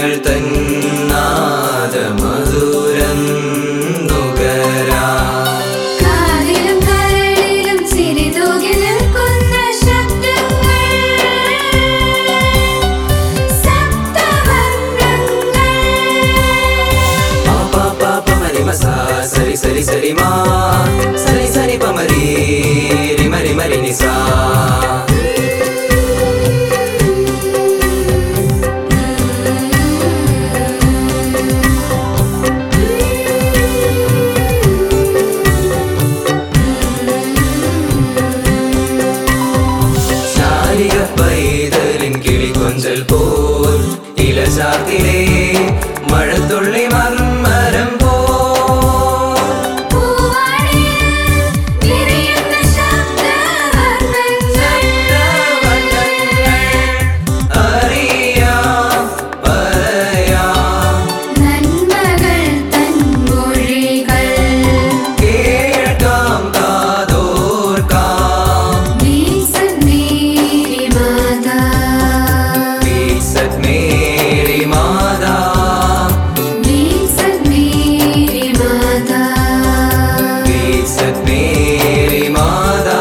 രാഗങ്ങൾ തന്നാദമധുരം നുകരാ കാതിലും കരളിലും ചിരി തൂകി നിൽക്കുന്ന ശബ്ദങ്ങൾ സപ്തവർണ്ണങ്ങൾ പ പ പമരി മസാ സരി സരി സരി മാ സരി സരി പമരി രി മരി മരി നിസാ ശാരിക പൈതലിൻ കിളികൊഞ്ചൽ പോൽ ഇലചാർത്തിലേ മഴത്തുള്ളി മർമരം പോ പൂവാടിയിൽ വിരിയുന്ന ശബ്ദവർണ്ണങ്ങൾ അറിയാം പറയാം നന്മകൾ തൻ മൊഴികൾ കേൾക്കാം കാതോർക്കാം വീസന്നേരി മാതാ വീസത് മേരി മാതാ വീസന്നേരി മാതാ വീസത് മേരി മാതാ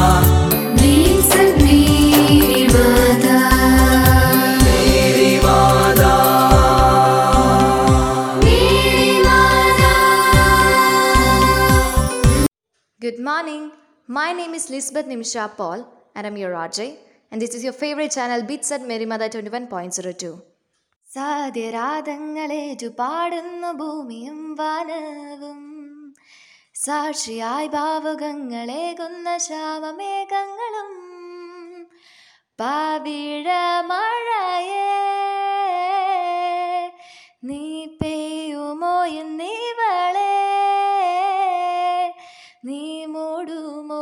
വീസന്നേരി മാതാ മേരി മാതാ മേരി മാതാ Good morning. My name is Lisbeth Nimsha Paul, and I'm your RJ, and this is your favorite channel Beats at Merimada 21.02. സാധ്യരാധങ്ങളേറ്റു പാടുന്നു ഭൂമിയും വാനവും സാക്ഷിയായി ഭാവുകങ്ങളേകുന്ന ശാവമേഘങ്ങളും പാവിഴ മഴയേ നീ പെയ്യുമോ എന്നീവളേ നീ മൂടുമോ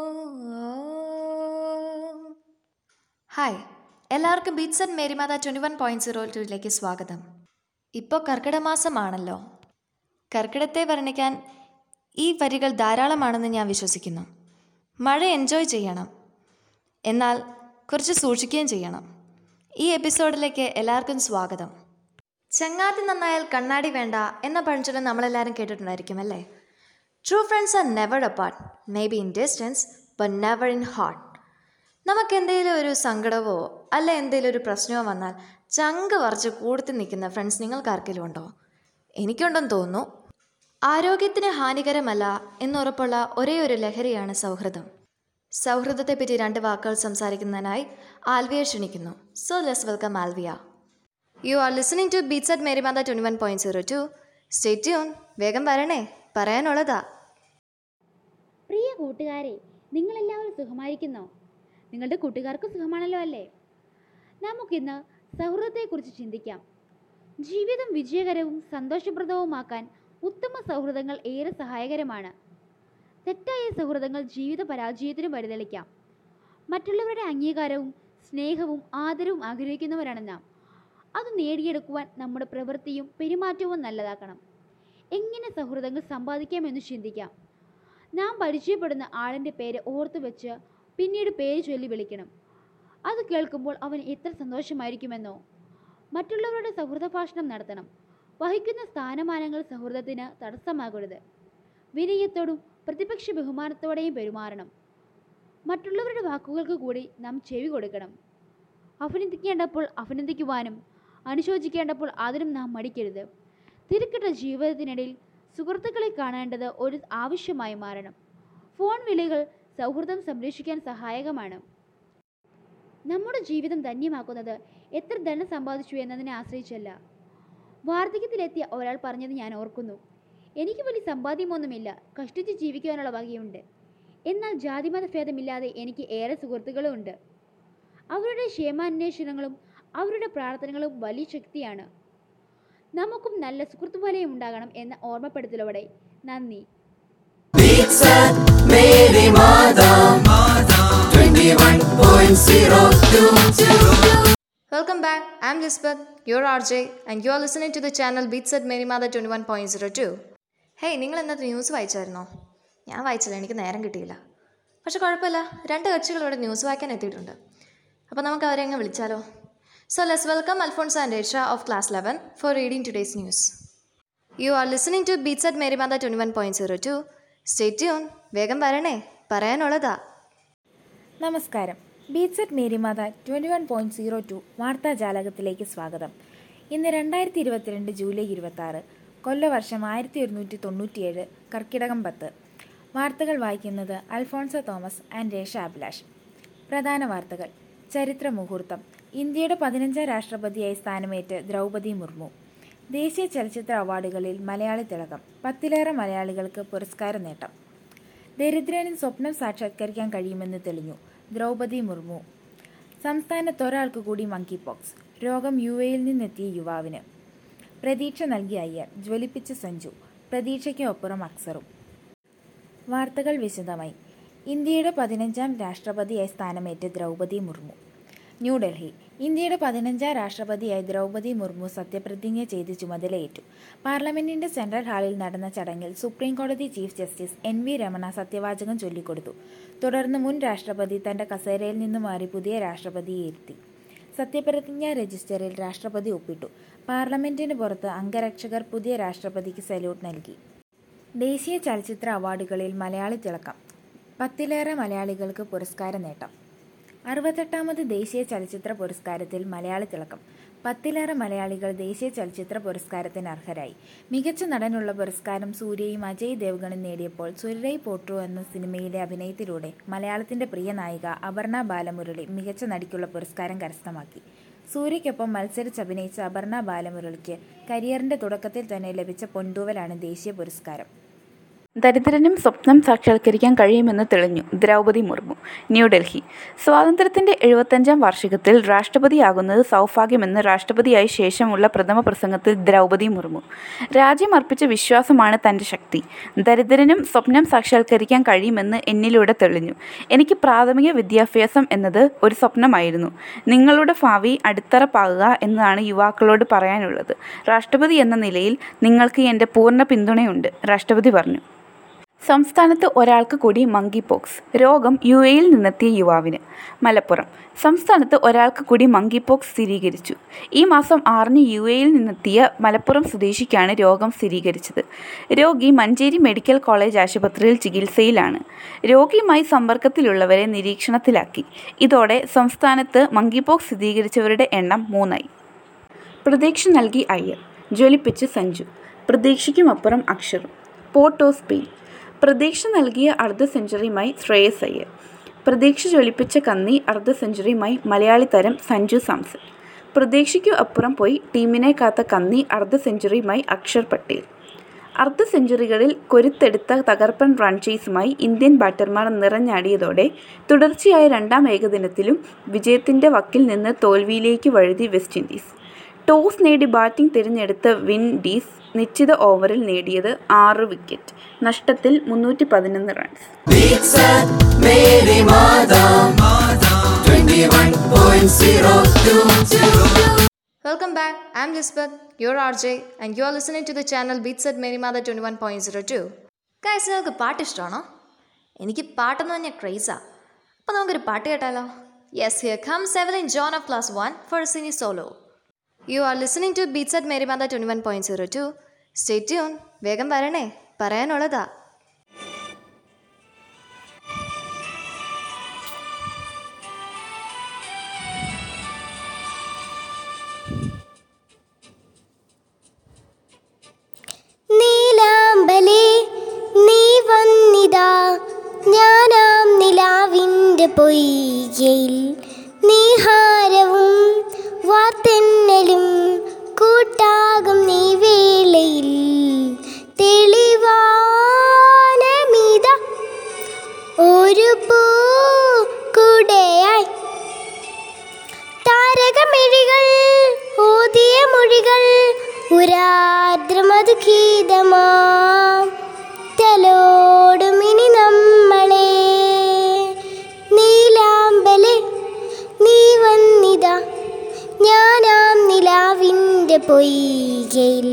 ഹായ് എല്ലാവർക്കും beats and Marymatha twenty one point zero ടൂയിലേക്ക് സ്വാഗതം ഇപ്പോൾ കർക്കിടക മാസമാണല്ലോ കർക്കിടത്തെ വർണ്ണിക്കാൻ ഈ വരികൾ ധാരാളമാണെന്ന് ഞാൻ വിശ്വസിക്കുന്നു മഴ എൻജോയ് ചെയ്യണം എന്നാൽ കുറച്ച് സൂക്ഷിക്കുകയും ചെയ്യണം ഈ എപ്പിസോഡിലേക്ക് എല്ലാവർക്കും സ്വാഗതം ചങ്ങാതി നന്നായാൽ കണ്ണാടി വേണ്ട എന്ന പഴഞ്ചൊല്ല് നമ്മളെല്ലാവരും കേട്ടിട്ടുണ്ടായിരിക്കും അല്ലേ true friends are never apart may be in distance but never in heart നമുക്ക് എന്തെങ്കിലും ഒരു സങ്കടമോ അല്ല എന്തെങ്കിലും ഒരു പ്രശ്നമോ വന്നാൽ ചങ്ക് വറച്ച് കൂടത്തി നിൽക്കുന്ന ഫ്രണ്ട്സ് നിങ്ങൾക്ക് ആർക്കെങ്കിലും ഉണ്ടോ എനിക്കുണ്ടെന്ന് തോന്നുന്നു ആരോഗ്യത്തിന് ഹാനികരമല്ല എന്നുറപ്പുള്ള ഒരേ ഒരു ലഹരിയാണ് സൗഹൃദം സൗഹൃദത്തെപ്പറ്റി രണ്ട് വാക്കുകൾ സംസാരിക്കുന്നതിനായി ആൽവിയെ ക്ഷണിക്കുന്നു so let's welcome Alvia you are listening to beats at Marymatha twenty one point zero two stay tune വേഗം വരണേ പറയാനുള്ളതാ പ്രിയ കൂട്ടുകാരെ നിങ്ങളെല്ലാവരും സുഖമായിരിക്കുന്നോ നിങ്ങളുടെ കൂട്ടുകാർക്കും സുഖമാണല്ലോ അല്ലേ നമുക്കിന്ന് സൗഹൃദത്തെക്കുറിച്ച് ചിന്തിക്കാം ജീവിതം വിജയകരവും സന്തോഷപ്രദവുമാക്കാൻ ഉത്തമ സൗഹൃദങ്ങൾ ഏറെ സഹായകരമാണ് തെറ്റായ സൗഹൃദങ്ങൾ ജീവിത പരാജയത്തിന് വഴിതെളിക്കാം മറ്റുള്ളവരുടെ അംഗീകാരവും സ്നേഹവും ആദരവും ആഗ്രഹിക്കുന്നവരാണ് നാം അത് നേടിയെടുക്കുവാൻ നമ്മുടെ പ്രവൃത്തിയും പെരുമാറ്റവും നല്ലതാക്കണം എങ്ങനെ സൗഹൃദങ്ങൾ സമ്പാദിക്കാമെന്ന് ചിന്തിക്കാം നാം പരിചയപ്പെടുന്ന ആളിൻ്റെ പേര് ഓർത്തു വെച്ച് പിന്നീട് പേര് ചൊല്ലി വിളിക്കണം അത് കേൾക്കുമ്പോൾ അവൻ എത്ര സന്തോഷമായിരിക്കുമെന്നോ മറ്റുള്ളവരുടെ സൗഹൃദ ഭാഷണം നടത്തണം വഹിക്കുന്ന സ്ഥാനമാനങ്ങൾ സൗഹൃദത്തിന് തടസ്സമാകരുത് വിനയത്തോടും പ്രതിപക്ഷ ബഹുമാനത്തോടെയും പെരുമാറണം മറ്റുള്ളവരുടെ വാക്കുകൾക്ക് കൂടി നാം ചെവി കൊടുക്കണം അഭിനന്ദിക്കേണ്ടപ്പോൾ അഭിനന്ദിക്കുവാനും അനുശോചിക്കേണ്ടപ്പോൾ അതിനും നാം മടിക്കരുത് തിരക്കിട്ട ജീവിതത്തിനിടയിൽ സുഹൃത്തുക്കളെ കാണേണ്ടത് ഒരു ആവശ്യമായി മാറണം ഫോൺ വിളികൾ സൗഹൃദം സംരക്ഷിക്കാൻ സഹായകമാണ് നമ്മുടെ ജീവിതം ധന്യമാക്കുന്നത് എത്ര ധനം സമ്പാദിച്ചു എന്നതിനെ ആശ്രയിച്ചല്ല വാർദ്ധക്യത്തിലെത്തിയ ഒരാൾ പറഞ്ഞത് ഞാൻ ഓർക്കുന്നു എനിക്ക് വലിയ സമ്പാദ്യമൊന്നുമില്ല കഷ്ടിച്ച് ജീവിക്കുവാനുള്ള വകയുണ്ട് എന്നാൽ ജാതിമത ഭേദമില്ലാതെ എനിക്ക് ഏറെ സുഹൃത്തുക്കളും ഉണ്ട് അവരുടെ ക്ഷേമാന്വേഷണങ്ങളും അവരുടെ പ്രാർത്ഥനകളും വലിയ ശക്തിയാണ് നമുക്കും നല്ല സുഹൃത്തു വലയം ഉണ്ടാകണം എന്ന ഓർമ്മപ്പെടുത്തലോടെ നന്ദി Beats at Mary Mada 21.02 Welcome back. I'm Lisbeth, your RJ, and you are listening to the channel Beats at Merimada 21.02. Hey നിങ്ങൾ ഇന്നത്തെ ന്യൂസ് വായിച്ചായിരുന്നോ ഞാൻ വായിച്ചില്ല എനിക്ക് നേരം കിട്ടിയില്ല പക്ഷെ കുഴപ്പമില്ല രണ്ട് കക്ഷികൾ ഇവിടെ ന്യൂസ് വായിക്കാൻ എത്തിയിട്ടുണ്ട് അപ്പോൾ നമുക്ക് അവരെ അങ്ങ് വിളിച്ചാലോ So let's welcome Alfonso and Aisha of class 11 for reading today's news. You are listening to Beats at Merimada 21.02. Stay tuned. വേഗം വരണേ പറയാനുള്ളതാ നമസ്കാരം beats at Marymatha twenty one point zero two വാർത്താജാലകത്തിലേക്ക് സ്വാഗതം ഇന്ന് രണ്ടായിരത്തി ഇരുപത്തിരണ്ട് ജൂലൈ ഇരുപത്തി ആറ് കൊല്ലവർഷം ആയിരത്തി ഒരുന്നൂറ്റി തൊണ്ണൂറ്റിയേഴ് കർക്കിടകം പത്ത് വാർത്തകൾ വായിക്കുന്നത് Alphonso Thomas and Resha Abhilash പ്രധാന വാർത്തകൾ ചരിത്ര മുഹൂർത്തം ഇന്ത്യയുടെ പതിനഞ്ചാം രാഷ്ട്രപതിയായി സ്ഥാനമേറ്റ് ദ്രൗപദി മുർമു ദേശീയ ചലച്ചിത്ര അവാർഡുകളിൽ മലയാളി തിളക്കം പത്തിലേറെ മലയാളികൾക്ക് പുരസ്കാര നേട്ടം ദരിദ്രനും സ്വപ്നം സാക്ഷാത്കരിക്കാൻ കഴിയുമെന്ന് തെളിഞ്ഞു ദ്രൗപദി മുർമു സംസ്ഥാനത്ത് ഒരാൾക്ക് കൂടി മങ്കി പോക്സ് രോഗം യു എയിൽ നിന്നെത്തിയ യുവാവിന് പ്രതീക്ഷ നൽകിയ അയ്യർ ജ്വലിപ്പിച്ച സഞ്ജു പ്രതീക്ഷയ്ക്ക് ഒപ്പുറം അക്സറും വാർത്തകൾ വിശദമായി ഇന്ത്യയുടെ പതിനഞ്ചാം രാഷ്ട്രപതിയായി സ്ഥാനമേറ്റ് ദ്രൗപദി മുർമു ന്യൂഡൽഹി ഇന്ത്യയുടെ പതിനഞ്ചാം രാഷ്ട്രപതിയായി ദ്രൗപദി മുർമു സത്യപ്രതിജ്ഞ ചെയ്ത് ചുമതലയേറ്റു പാർലമെന്റിന്റെ സെൻട്രൽ ഹാളിൽ നടന്ന ചടങ്ങിൽ സുപ്രീം കോടതി chief justice N V Ramana സത്യവാചകം ചൊല്ലിക്കൊടുത്തു തുടർന്ന് മുൻ രാഷ്ട്രപതി തന്റെ കസേരയിൽ നിന്ന് മാറി പുതിയ രാഷ്ട്രപതിയെ ഇരുത്തി സത്യപ്രതിജ്ഞ രജിസ്റ്ററിൽ രാഷ്ട്രപതി ഒപ്പിട്ടു പാർലമെന്റിന് പുറത്ത് അംഗരക്ഷകർ പുതിയ രാഷ്ട്രപതിക്ക് സല്യൂട്ട് നൽകി ദേശീയ ചലച്ചിത്ര അവാർഡുകളിൽ മലയാളി തിളക്കം പത്തിലേറെ മലയാളികൾക്ക് പുരസ്കാര നേട്ടം അറുപത്തെട്ടാമത് ദേശീയ ചലച്ചിത്ര പുരസ്കാരത്തിൽ മലയാളി തിളക്കം പത്തിലേറെ മലയാളികൾ ദേശീയ ചലച്ചിത്ര പുരസ്കാരത്തിന് അർഹരായി മികച്ച നടനുള്ള പുരസ്കാരം സൂര്യയും അജയ് ദേവ്ഗണും നേടിയപ്പോൾ സുരൈ പോട്രു എന്ന സിനിമയിലെ അഭിനയത്തിലൂടെ മലയാളത്തിന്റെ പ്രിയ നായിക അപർണ ബാലമുരളി മികച്ച നടിക്കുള്ള പുരസ്കാരം കരസ്ഥമാക്കി സൂര്യയ്ക്കൊപ്പം മത്സരിച്ചഭിനയിച്ച അപർണ ബാലമുരളിക്ക് കരിയറിന്റെ തുടക്കത്തിൽ തന്നെ ലഭിച്ച പൊന്തൂവലാണ് ദേശീയ പുരസ്കാരം ദരിദ്രനും സ്വപ്നം സാക്ഷാത്കരിക്കാൻ കഴിയുമെന്ന് തെളിഞ്ഞു ദ്രൗപദി മുർമു ന്യൂഡൽഹി സ്വാതന്ത്ര്യത്തിന്റെ എഴുപത്തഞ്ചാം വാർഷികത്തിൽ രാഷ്ട്രപതിയാകുന്നത് സൗഭാഗ്യമെന്ന് രാഷ്ട്രപതിയായ ശേഷമുള്ള പ്രഥമ പ്രസംഗത്തിൽ ദ്രൗപദി മുർമു രാജ്യം അർപ്പിച്ച വിശ്വാസമാണ് തൻ്റെ ശക്തി ദരിദ്രനും സ്വപ്നം സാക്ഷാത്കരിക്കാൻ കഴിയുമെന്ന് എന്നിലൂടെ തെളിഞ്ഞു എനിക്ക് പ്രാഥമിക വിദ്യാഭ്യാസം എന്നത് ഒരു സ്വപ്നമായിരുന്നു നിങ്ങളുടെ ഭാവി അടിത്തറപ്പാകുക എന്നതാണ് യുവാക്കളോട് പറയാനുള്ളത് രാഷ്ട്രപതി എന്ന നിലയിൽ നിങ്ങൾക്ക് എൻ്റെ പൂർണ്ണ പിന്തുണയുണ്ട് രാഷ്ട്രപതി പറഞ്ഞു സംസ്ഥാനത്ത് ഒരാൾക്ക് കൂടി മങ്കി പോക്സ് രോഗം യു എയിൽ നിന്നെത്തിയ യുവാവിന് മലപ്പുറം സംസ്ഥാനത്ത് ഒരാൾക്ക് കൂടി മങ്കി പോക്സ് സ്ഥിരീകരിച്ചു ഈ മാസം ആറിന് യു എയിൽ നിന്നെത്തിയ മലപ്പുറം സ്വദേശിക്കാണ് രോഗം സ്ഥിരീകരിച്ചത് രോഗി മഞ്ചേരി മെഡിക്കൽ കോളേജ് ആശുപത്രിയിൽ ചികിത്സയിലാണ് രോഗിയുമായി സമ്പർക്കത്തിലുള്ളവരെ നിരീക്ഷണത്തിലാക്കി ഇതോടെ സംസ്ഥാനത്ത് മങ്കി പോക്സ് സ്ഥിരീകരിച്ചവരുടെ എണ്ണം മൂന്നായി പ്രതീക്ഷ നൽകി അയ്യർ ജ്വലിപ്പിച്ച് സഞ്ജു പ്രതീക്ഷയ്ക്കുമപ്പുറം അക്ഷറും പോർട്ട് ഓഫ് സ്പെയിൻ പ്രതീക്ഷ നൽകിയ അർദ്ധ സെഞ്ചുറിയുമായി ശ്രേയസ് അയ്യർ പ്രതീക്ഷ ജ്വലിപ്പിച്ച കന്നി അർദ്ധ സെഞ്ചുറിയുമായി മലയാളി താരം സഞ്ജു സാംസൺ പ്രതീക്ഷയ്ക്കു അപ്പുറം പോയി ടീമിനെ കാത്ത കന്നി അർദ്ധ സെഞ്ചുറിയുമായി അക്ഷർ പട്ടേൽ അർദ്ധ സെഞ്ചുറികളിൽ കൊരുത്തെടുത്ത തകർപ്പൻ റൺ ചേസുമായി ഇന്ത്യൻ ബാറ്റർമാർ നിറഞ്ഞാടിയതോടെ തുടർച്ചയായ രണ്ടാം ഏകദിനത്തിലും വിജയത്തിൻ്റെ വക്കിൽ നിന്ന് തോൽവിയിലേക്ക് വഴുതി വെസ്റ്റ് ഇൻഡീസ് ടോസ് നേടി ബാറ്റിംഗ് തിരഞ്ഞെടുത്ത വിൻഡീസ് നിശ്ചിത ഓവറിൽ നേടിയത് ആറ് വിക്കറ്റ് നഷ്ടത്തിൽ മുന്നൂറ്റി പതിനൊന്ന് runs Beats at Mary Mada 21.02 welcome back I M Lisbeth your R J and you are listening to the channel beats at Marymatha twenty one point zero two guys നിങ്ങൾക്ക് പാട്ട് ഇഷ്ടമാണോ എനിക്ക് പാട്ടെന്ന് പറഞ്ഞാൽ ക്രൈസാ അപ്പോൾ നമുക്കൊരു പാട്ട് കേട്ടാലോ യെസ് ഹിയർ കം സെവലിൻ John of class one four സിനി സോളോ you are listening to beats at Marymatha twenty one point zero two stay tune വേഗം വരണേ പറയാനുള്ളതാ നീലാമ്പലേ നീ വന്നിതാ ഞാനാം നിലാവിൻ്റെ പൊയ്കയിൽ നീഹാരവും വാർത്തെന്നലും കൂട്ടാകും നീ വേളയിൽ തെളിവാനമിത ഒരു പൂ കൂടെയായി താരകമിഴികൾ ഓതിയ മൊഴികൾ ഉരാദ്രമധുഗീതമാം തലോടുമിനി നമ്മളെ നീലാമ്പലെ നീ വന്നിതാ ഞാനാം നിലാവിൻ്റെ പൊയ്കയിൽ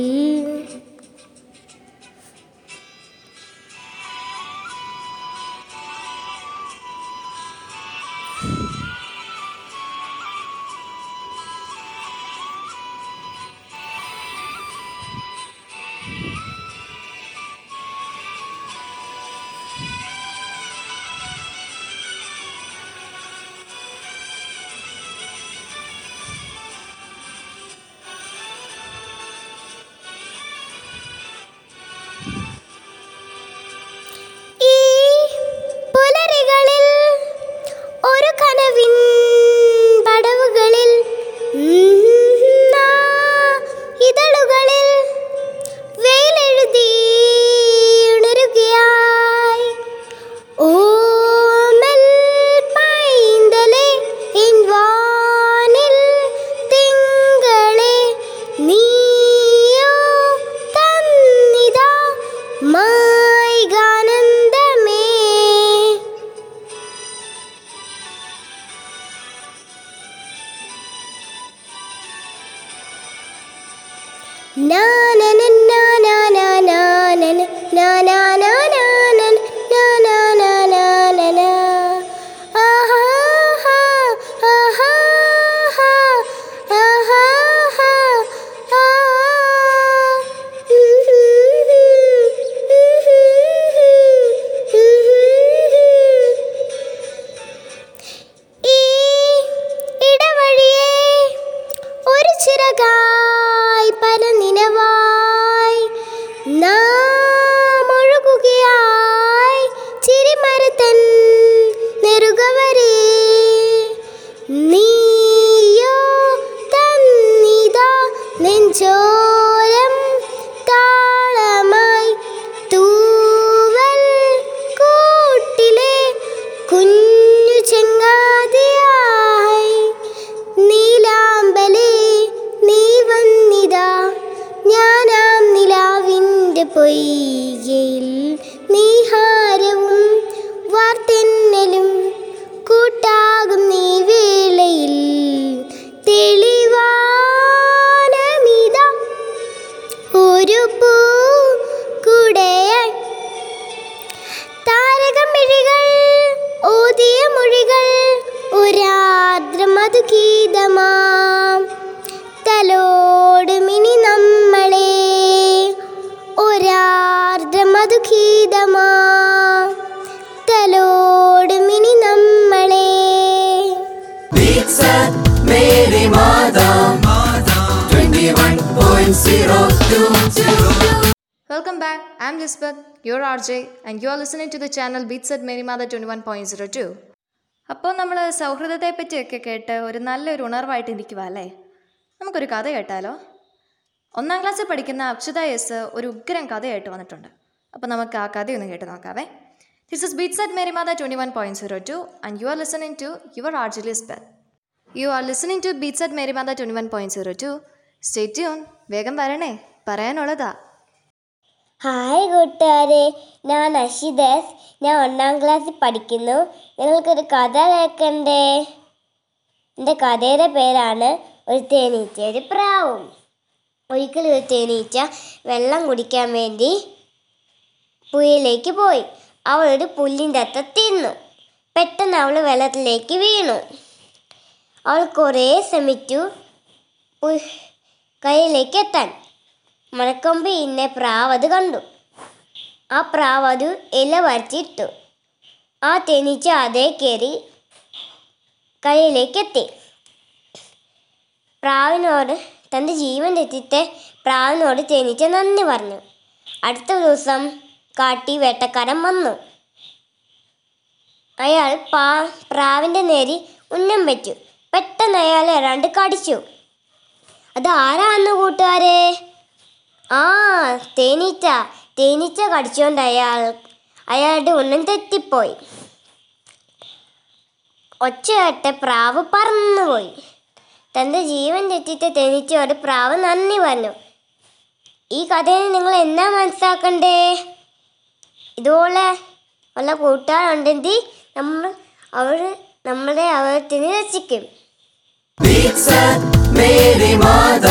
പുതിയ മൊഴികൾ ഒരാർദ്ര മധുഗീതമാം തലോടുമിനി നമ്മളെ ഒരാർദ്ര മധുഗീതമാം തലോടുമിനി നമ്മളെ Beats at Mary Mata 21.02 Welcome back. I'm Lisbeth, your RJ, and you are listening to the channel Beats at Mary Mother 21.02. അപ്പോൾ നമ്മൾ സൗഹൃദത്തെ പറ്റിയൊക്കെ കേട്ട് ഒരു നല്ലൊരു ഉണർവായിട്ട് ഇരിക്കുക അല്ലേ നമുക്കൊരു കഥ കേട്ടാലോ ഒന്നാം ക്ലാസ്സിൽ പഠിക്കുന്ന അക്ഷത എസ് ഒരു ഉഗ്രം കഥയായിട്ട് വന്നിട്ടുണ്ട് അപ്പോൾ നമുക്ക് ആ കഥയൊന്ന് കേട്ട് നോക്കാവേ this is beats at Mary Matha twenty one point zero two and you are listening to your R G Lisbeth you are listening to beats at Mary Matha twenty one point zero two stay tune വേഗം വരണേ പറയാനുള്ളതാ hi കൂട്ടുകാരെ ഞാൻ അഷിദാസ് ഞാൻ ഒന്നാം ക്ലാസ്സിൽ പഠിക്കുന്നു ഞങ്ങൾക്കൊരു കഥ കേൾക്കണ്ടേ എൻ്റെ കഥയുടെ പേരാണ് ഒരു തേനീച്ച ഒരു പ്രാവും ഒരിക്കലും ഒരു തേനീച്ച വെള്ളം കുടിക്കാൻ വേണ്ടി പുഴയിലേക്ക് പോയി അവൾ ഒരു പുല്ലിൻ്റെ അത്ത തിന്നു പെട്ടെന്ന് അവൾ വെള്ളത്തിലേക്ക് വീണു അവൾ കുറേ ശ്രമിച്ചു പു- കയ്യിലേക്ക് എത്താൻ മണക്കൊമ്പ് ഇന്നെ പ്രാവ് അത് കണ്ടു ആ പ്രാവ് അത് ഇല വരച്ചിട്ടു ആ തേനീച്ച അതേ കയറി കയ്യിലേക്ക് എത്തി പ്രാവിനോട് തൻ്റെ ജീവൻ തെറ്റിത്തെ പ്രാവിനോട് തേനീച്ച നന്ദി പറഞ്ഞു അടുത്ത ദിവസം കാട്ടി വേട്ടക്കാരൻ വന്നു അയാൾ പാ പ്രാവിൻ്റെ നേരി ഉന്നം വെച്ചു പെട്ടെന്ന് അയാൾ ഏതാണ്ട് കടിച്ചു അത് ആരാന്ന് കൂട്ടുകാരെ ആ തേനീച്ച തേനീച്ച കടിച്ചുകൊണ്ട് അയാൾ അയാളുടെ ഉന്നം തെറ്റിപ്പോയി ഒച്ചയാട്ടെ പ്രാവ് പറന്നുപോയി തൻ്റെ ജീവൻ തെറ്റിച്ച തേനീച്ചയോട് പ്രാവ് നന്ദി പറഞ്ഞു ഈ കഥയിൽ നിങ്ങൾ എന്നാ മനസ്സിലാക്കണ്ടേ ഇതുപോലെ ഉള്ള കൂട്ടുകാരുണ്ടെങ്കിൽ നമ്മൾ അവർ നമ്മളെ അവത്തിന് രസിക്കും Beats at Mary Mata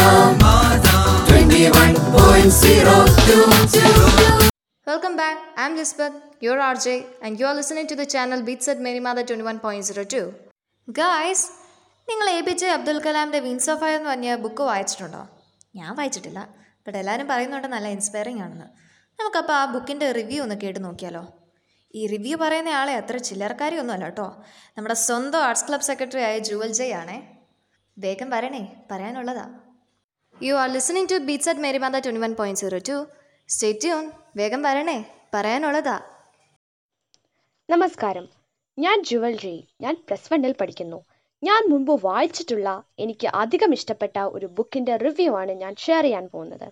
21.02 Welcome back. I'm Lisbeth, your RJ, and you are listening to the channel Beats at Mary Mother 21.02. Guys, നിങ്ങൾ എ പി ജെ അബ്ദുൽ കലാമിൻ്റെ വിങ്സ് ഓഫ് ഫയർ എന്ന് പറഞ്ഞ ബുക്ക് വായിച്ചിട്ടുണ്ടോ ഞാൻ വായിച്ചിട്ടില്ല ബട്ട് എല്ലാവരും പറയുന്നുണ്ട് നല്ല ഇൻസ്പയറിംഗ് ആണെന്ന് നമുക്കപ്പോൾ ആ ബുക്കിൻ്റെ റിവ്യൂ ഒന്ന് കേട്ട് നോക്കിയാലോ ഈ റിവ്യൂ പറയുന്ന ആളെ അത്ര ചില്ലറക്കാരിയൊന്നുമല്ല കേട്ടോ നമ്മുടെ സ്വന്തം ആർട്സ് ക്ലബ് സെക്രട്ടറി ആയ ജുവൽ ജയ് ആണേ വേഗം വരണേ പറയാനുള്ളതാ you are listening to beats at Mary Matha twenty one point zero two stay tune വേഗം വരണേ പറയാനുള്ളതാ നമസ്കാരം ഞാൻ ജുവൽ ജയ് ഞാൻ പ്ലസ് വണ്ണിൽ പഠിക്കുന്നു ഞാൻ മുമ്പ് വായിച്ചിട്ടുള്ള എനിക്ക് അധികം ഇഷ്ടപ്പെട്ട ഒരു ബുക്കിന്റെ റിവ്യൂ ആണ് ഞാൻ ഷെയർ ചെയ്യാൻ പോകുന്നത്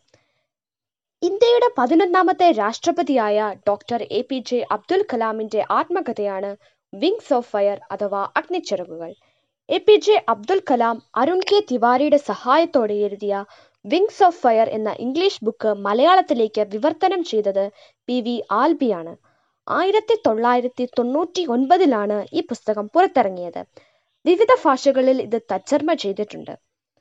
ഇന്ത്യയുടെ പതിനൊന്നാമത്തെ രാഷ്ട്രപതിയായ doctor A P J Abdul കലാമിന്റെ ആത്മകഥയാണ് വിങ്സ് ഓഫ് ഫയർ അഥവാ അഗ്നിച്ചിറകുകൾ A P J Abdul Kalam Arun K തിവാരിയുടെ സഹായത്തോടെ എഴുതിയ വിങ്സ് ഓഫ് ഫയർ എന്ന ഇംഗ്ലീഷ് ബുക്ക് മലയാളത്തിലേക്ക് വിവർത്തനം ചെയ്തത് പി വി ആൽബിയാണ് ആയിരത്തി തൊള്ളായിരത്തി തൊണ്ണൂറ്റി ഒൻപതിലാണ് ഈ പുസ്തകം പുറത്തിറങ്ങിയത് വിവിധ ഭാഷകളിൽ ഇത് തർജ്ജമ ചെയ്തിട്ടുണ്ട്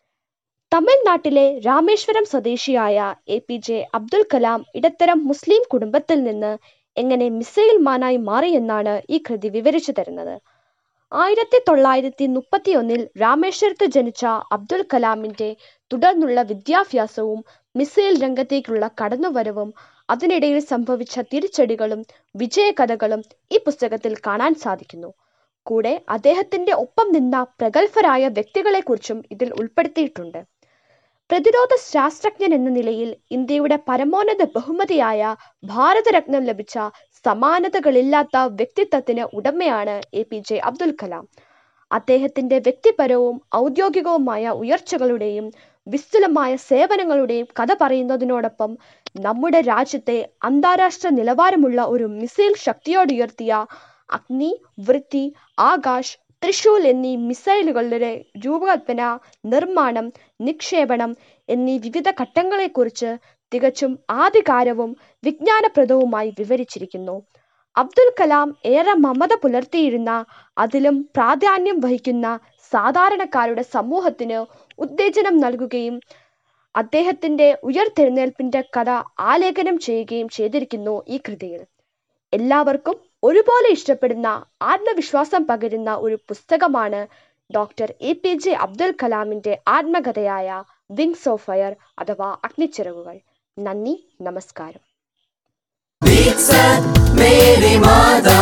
തമിഴ്നാട്ടിലെ രാമേശ്വരം സ്വദേശിയായ A P J Abdul Kalam ഇടത്തരം മുസ്ലിം കുടുംബത്തിൽ നിന്ന് എങ്ങനെ മിസൈൽ മാനായി മാറിയെന്നാണ് ഈ കൃതി വിവരിച്ചു തരുന്നത് ആയിരത്തി തൊള്ളായിരത്തി മുപ്പത്തിയൊന്നിൽ രാമേശ്വരത്ത് ജനിച്ച അബ്ദുൽ കലാമിന്റെ തുടർന്നുള്ള വിദ്യാഭ്യാസവും മിസൈൽ രംഗത്തേക്കുള്ള കടന്നുവരവും അതിനിടയിൽ സംഭവിച്ച തിരിച്ചടികളും വിജയകഥകളും ഈ പുസ്തകത്തിൽ കാണാൻ സാധിക്കുന്നു കൂടെ അദ്ദേഹത്തിന്റെ ഒപ്പം നിന്ന പ്രഗത്ഭരായ വ്യക്തികളെക്കുറിച്ചും ഇതിൽ ഉൾപ്പെടുത്തിയിട്ടുണ്ട് പ്രതിരോധ ശാസ്ത്രജ്ഞൻ എന്ന നിലയിൽ ഇന്ത്യയുടെ പരമോന്നത ബഹുമതിയായ ഭാരതരത്നം ലഭിച്ച സമാനതകളില്ലാത്ത വ്യക്തിത്വത്തിന് ഉടമയാണ് A P J Abdul Kalam അദ്ദേഹത്തിന്റെ വ്യക്തിപരവും ഔദ്യോഗികവുമായ ഉയർച്ചകളുടെയും വിസ്തുലമായ സേവനങ്ങളുടെയും കഥ പറയുന്നതിനോടൊപ്പം നമ്മുടെ രാജ്യത്തെ അന്താരാഷ്ട്ര നിലവാരമുള്ള ഒരു മിസൈൽ ശക്തിയോടുയർത്തിയ അഗ്നി വൃത്തി ആകാശ് ത്രിശൂൽ എന്നീ മിസൈലുകളുടെ രൂപകൽപ്പന നിർമ്മാണം നിക്ഷേപണം എന്നീ വിവിധ ഘട്ടങ്ങളെക്കുറിച്ച് തികച്ചും ആധികാരവും വിജ്ഞാനപ്രദവുമായി വിവരിച്ചിരിക്കുന്നു അബ്ദുൽ കലാം ഏറെ മമത പുലർത്തിയിരുന്ന അതിലും പ്രാധാന്യം വഹിക്കുന്ന സാധാരണക്കാരുടെ സമൂഹത്തിന് ഉത്തേജനം നൽകുകയും അദ്ദേഹത്തിന്റെ ഉയർത്തെഴുന്നേൽപ്പിന്റെ കഥ ആലേഖനം ചെയ്യുകയും ചെയ്തിരിക്കുന്നു ഈ കൃതിയിൽ എല്ലാവർക്കും ഒരുപോലെ ഇഷ്ടപ്പെടുന്ന ആത്മവിശ്വാസം പകരുന്ന ഒരു പുസ്തകമാണ് doctor A P J Abdul കലാമിന്റെ ആത്മകഥയായ വിങ്സ് ഓഫ് ഫയർ അഥവാ അഗ്നിച്ചിറകുകൾ നന്ദി നമസ്കാരം Beats at Mary Mada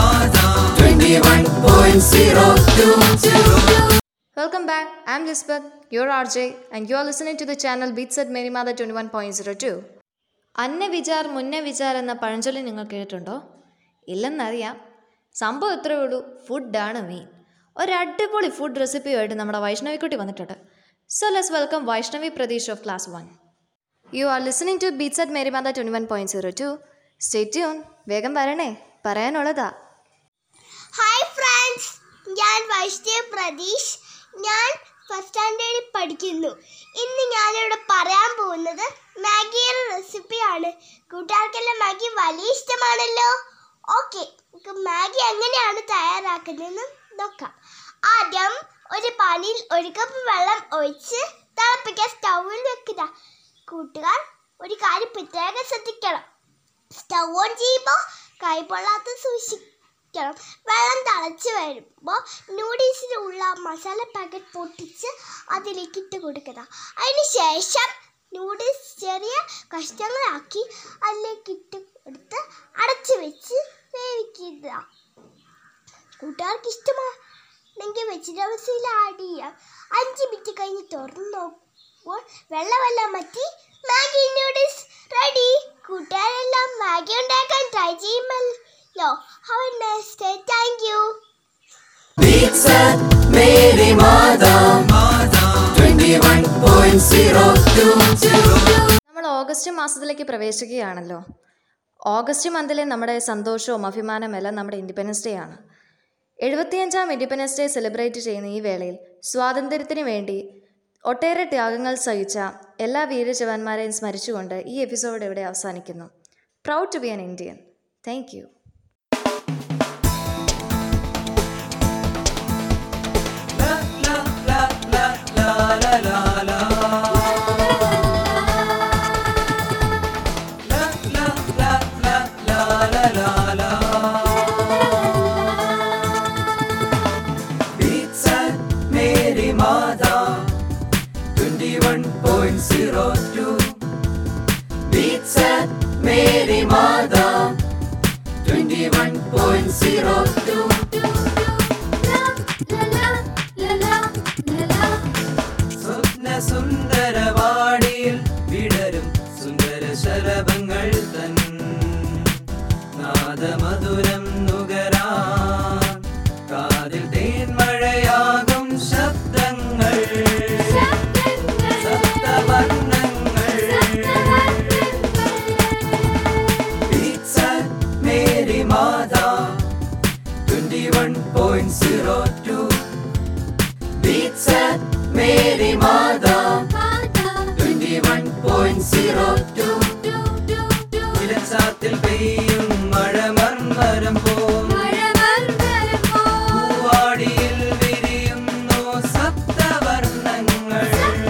21.02 Welcome back. I'm Lisbeth, your RJ, and you are listening to the channel Beats at Mary Mother 21.02. അന്ന വിചാർ മുന്ന വിചാർ എന്ന പഴഞ്ചൊല്ലി നിങ്ങൾ കേട്ടിട്ടുണ്ടോ ഇല്ലെന്നറിയാം സംഭവം ഇത്രയേ ഉള്ളൂ ഫുഡാണ് മെയിൻ ഒരു അടിപൊളി ഫുഡ് റെസിപ്പിയുമായിട്ട് നമ്മുടെ വൈഷ്ണവിക്കുട്ടി വന്നിട്ടുണ്ട് so let's welcome Vaishnavi Pratheesh of class one you are listening to beats at Mary Matha twenty one point zero two stay tune വേഗം വരണേ പറയാനുള്ളതാ ഹായ് ഫ്രണ്ട്സ് ഞാൻ വൈഷ്ണവ് പ്രതീഷ് ഞാൻ ഫസ്റ്റ് സ്റ്റാൻഡേർഡിൽ പഠിക്കുന്നു ഇന്ന് ഞാനിവിടെ പറയാൻ പോകുന്നത് മാഗിയുടെ റെസിപ്പിയാണ് കൂട്ടുകാർക്കെല്ലാം മാഗി വലിയ ഇഷ്ടമാണല്ലോ ഓക്കെ നമുക്ക് മാഗി എങ്ങനെയാണ് തയ്യാറാക്കുന്നതെന്ന് നോക്കാം ആദ്യം ഒരു പാനിയിൽ ഒരു കപ്പ് വെള്ളം ഒഴിച്ച് തിളപ്പിക്കാൻ സ്റ്റൗവിൽ വെക്കുക കൂട്ടുകാർ ഒരു കാര്യം പ്രത്യേകം ശ്രദ്ധിക്കണം സ്റ്റൗ ഓൺ ചെയ്യുമ്പോൾ കൈ പൊള്ളാത്ത സൂക്ഷിക്കണം വെള്ളം തിളച്ച് വരുമ്പോൾ നൂഡിൽസിനുള്ള മസാല പാക്കറ്റ് പൊട്ടിച്ച് അതിലേക്ക് ഇട്ട് കൊടുക്കുക അതിന് ശേഷം നൂഡിൽസ് ചെറിയ കഷ്ണങ്ങളാക്കി അതിലേക്ക് ഇട്ട് കൊടുത്ത് അടച്ച് വെച്ച് വേവിക്കുക കൂട്ടുകാർക്ക് ഇഷ്ടമാണെങ്കിൽ വെജിറ്റബിൾസിൽ ആഡ് ചെയ്യാം അഞ്ച് മിനിറ്റ് കഴിഞ്ഞ് തുറന്ന് നോക്കുമ്പോൾ വെള്ളമെല്ലാം മറ്റി മാഗി നൂഡിൽസ് റെഡി കൂട്ടുകാരെല്ലാം മാഗി ഉണ്ടാക്കാൻ ട്രൈ ചെയ്യുമല്ലോ have a nice day thank you Beats at Mary Mada 21.02 നമ്മൾ ഓഗസ്റ്റ് മാസത്തിലേക്ക് പ്രവേശിക്കുകയാണല്ലോ ഓഗസ്റ്റ് മന്തിലെ നമ്മുടെ സന്തോഷവും അഭിമാനവും എല്ലാം നമ്മുടെ ഇൻഡിപെൻഡൻസ് ഡേ ആണ് എഴുപത്തിയഞ്ചാം ഇൻഡിപെൻഡൻസ് ഡേ സെലിബ്രേറ്റ് ചെയ്യുന്ന ഈ വേളയിൽ സ്വാതന്ത്ര്യത്തിന് വേണ്ടി ഒട്ടേറെ ത്യാഗങ്ങൾ സഹിച്ച എല്ലാ വീരജവാന്മാരെയും സ്മരിച്ചുകൊണ്ട് ഈ എപ്പിസോഡ് ഇവിടെ അവസാനിക്കുന്നു proud to be an Indian thank you Beats at Mary Mada 21.02 Beats at Mary Mada 21.02 സ്വപ്ന സുന്ദരവാടിയിൽ വിടരും സുന്ദര ശലഭങ്ങൾ തൻ നാദമധുരം നുകരാൻ കാതിൽ തേൻമഴയാകും ശബ്ദങ്ങൾ സപ്തവർണ്ണങ്ങൾ Beats at Mary Mada 21.02 Beats at Mary Mada 21.02 ഇലച്ചാത്തിൽ പെയ്യും മഴ മർമരം പോം പൂവാടിയിൽ വിരിയുന്നു സപ്തവർണ്ണങ്ങൾ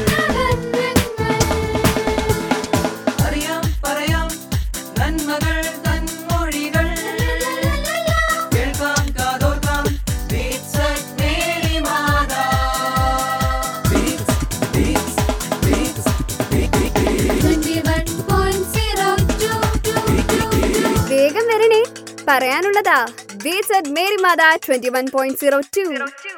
അറിയാം പറയാം നന്മകൾ തന്മൊഴികൾ കേൾക്കാം കാതോർക്കാം Beats at Mary Mada. Beats, beats, beats, വേഗം വരണേ പറയാനുള്ളതാ beats at Mary Matha twenty one point zero to